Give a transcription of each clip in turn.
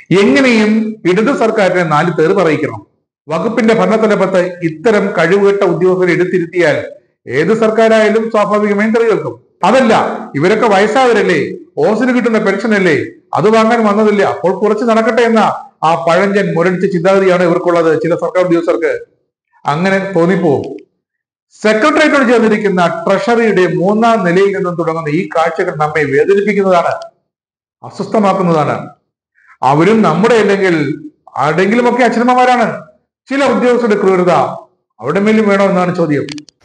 എങ്ങനെയും ഇടതു സർക്കാരിനെ നാല് തെറി പറയിക്കണം വകുപ്പിന്റെ ഭരണത്തലപ്പത്ത് ഇത്തരം കഴിവുകെട്ട ഉദ്യോഗസ്ഥരെ എടുത്തിരുത്തിയാൽ ഏത് സർക്കാരായാലും സ്വാഭാവികമായും തെറി കേൾക്കും അതല്ല ഇവരൊക്കെ വയസ്സായവരല്ലേ ഓസിന് കിട്ടുന്ന പെൻഷൻ അല്ലേ അത് വാങ്ങാൻ വന്നതില്ല അപ്പോൾ കുറച്ച് നടക്കട്ടെ എന്ന ആ പഴഞ്ചൻ മുരടിച്ച ചിന്താഗതിയാണ് ഇവർക്കുള്ളത് ചില സർക്കാർ ഉദ്യോഗസ്ഥർക്ക് അങ്ങനെ തോന്നിപ്പോവും സെക്രട്ടേറിയറ്റോട് ചേർന്നിരിക്കുന്ന ട്രഷറിയുടെ മൂന്നാം നിലയിൽ നിന്നും തുടങ്ങുന്ന ഈ കാഴ്ചകൾ നമ്മെ വേദനിപ്പിക്കുന്നതാണ് അസ്വസ്ഥമാക്കുന്നതാണ് അവരും നമ്മുടെ അല്ലെങ്കിൽ ആരുടെങ്കിലുമൊക്കെ അച്ഛനമ്മമാരാണ് ചില ഉദ്യോഗസ്ഥരുടെ ക്രൂരത അവിടെ മേലും വേണോ എന്നാണ് ചോദ്യം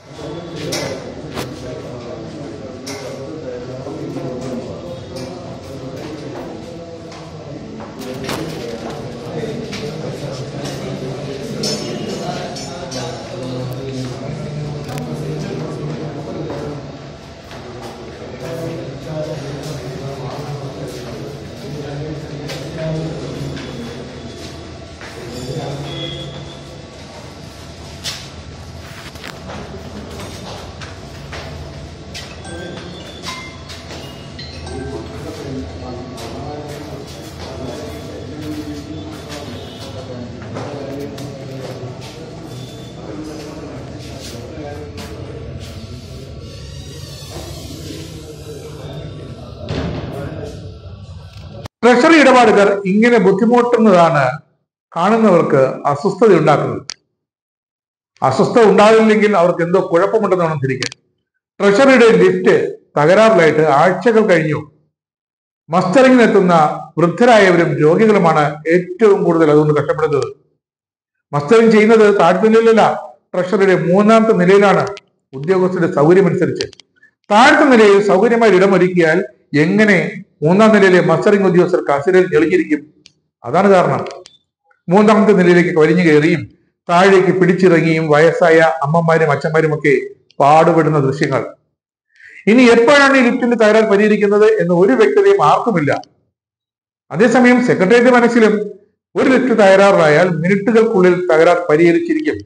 ട്രഷറി ഇടപാടുകാർ ഇങ്ങനെ ബുദ്ധിമുട്ടുന്നതാണ് കാണുന്നവർക്ക് അസ്വസ്ഥത ഉണ്ടാക്കുന്നത് അസ്വസ്ഥത ഉണ്ടാകില്ലെങ്കിൽ അവർക്ക് എന്തോ കുഴപ്പമുണ്ടെന്ന് വേണം തിരിക്കാൻ ട്രഷറിയുടെ ലിഫ്റ്റ് തകരാറിലായിട്ട് ആഴ്ചകൾ കഴിഞ്ഞു മസ്റ്ററിങ്ങിനെത്തുന്ന വൃദ്ധരായവരും രോഗികളുമാണ് ഏറ്റവും കൂടുതൽ അതുകൊണ്ട് കഷ്ടപ്പെടുന്നത് മസ്റ്ററിങ് ചെയ്യുന്നത് താഴത്തെ നിലയിലല്ല ട്രഷറിയുടെ മൂന്നാമത്തെ നിലയിലാണ് ഉദ്യോഗസ്ഥരുടെ സൗകര്യമനുസരിച്ച് താഴത്തെ നിലയിൽ സൗകര്യമായി ഇടമൊരുക്കിയാൽ എങ്ങനെ മൂന്നാം നിലയിലെ മസ്റ്ററിംഗ് ഉദ്യോഗസ്ഥർ കസേരയിൽ ഞെളിഞ്ഞിരിക്കും അതാണ് കാരണം മൂന്നാമത്തെ നിലയിലേക്ക് വലിഞ്ഞു കയറിയും താഴേക്ക് പിടിച്ചിറങ്ങിയും വയസ്സായ അമ്മമാരും അച്ഛന്മാരും ഒക്കെ പാടുപെടുന്ന ദൃശ്യങ്ങൾ ഇനി എപ്പോഴാണ് ഈ ലിഫ്റ്റിന്റെ തകരാർ പരിഹരിക്കുന്നത് എന്ന് ഒരു വ്യക്തതയും ആർക്കുമില്ല അതേസമയം സെക്രട്ടേറിയറ്റ് മനസ്സിലും ഒരു ലിഫ്റ്റ് തകരാറിലായാൽ മിനിറ്റുകൾക്കുള്ളിൽ തകരാർ പരിഹരിച്ചിരിക്കും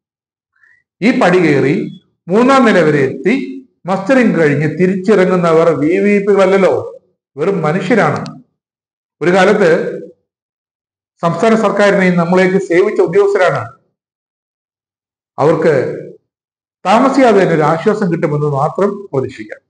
ഈ പടി കയറി മൂന്നാം നില വരെ എത്തി മസ്റ്ററിംഗ് കഴിഞ്ഞ് തിരിച്ചിറങ്ങുന്നവർ വി വി പികളല്ലല്ലോ വെറും മനുഷ്യരാണ് ഒരു കാലത്ത് സംസ്ഥാന സർക്കാരിനെയും നമ്മളേക്ക് സേവിച്ച ഉദ്യോഗസ്ഥരാണ് അവർക്ക് താമസിയാതെ തന്നെ ഒരു ആശ്വാസം കിട്ടുമെന്ന് മാത്രം പ്രതീക്ഷിക്കാം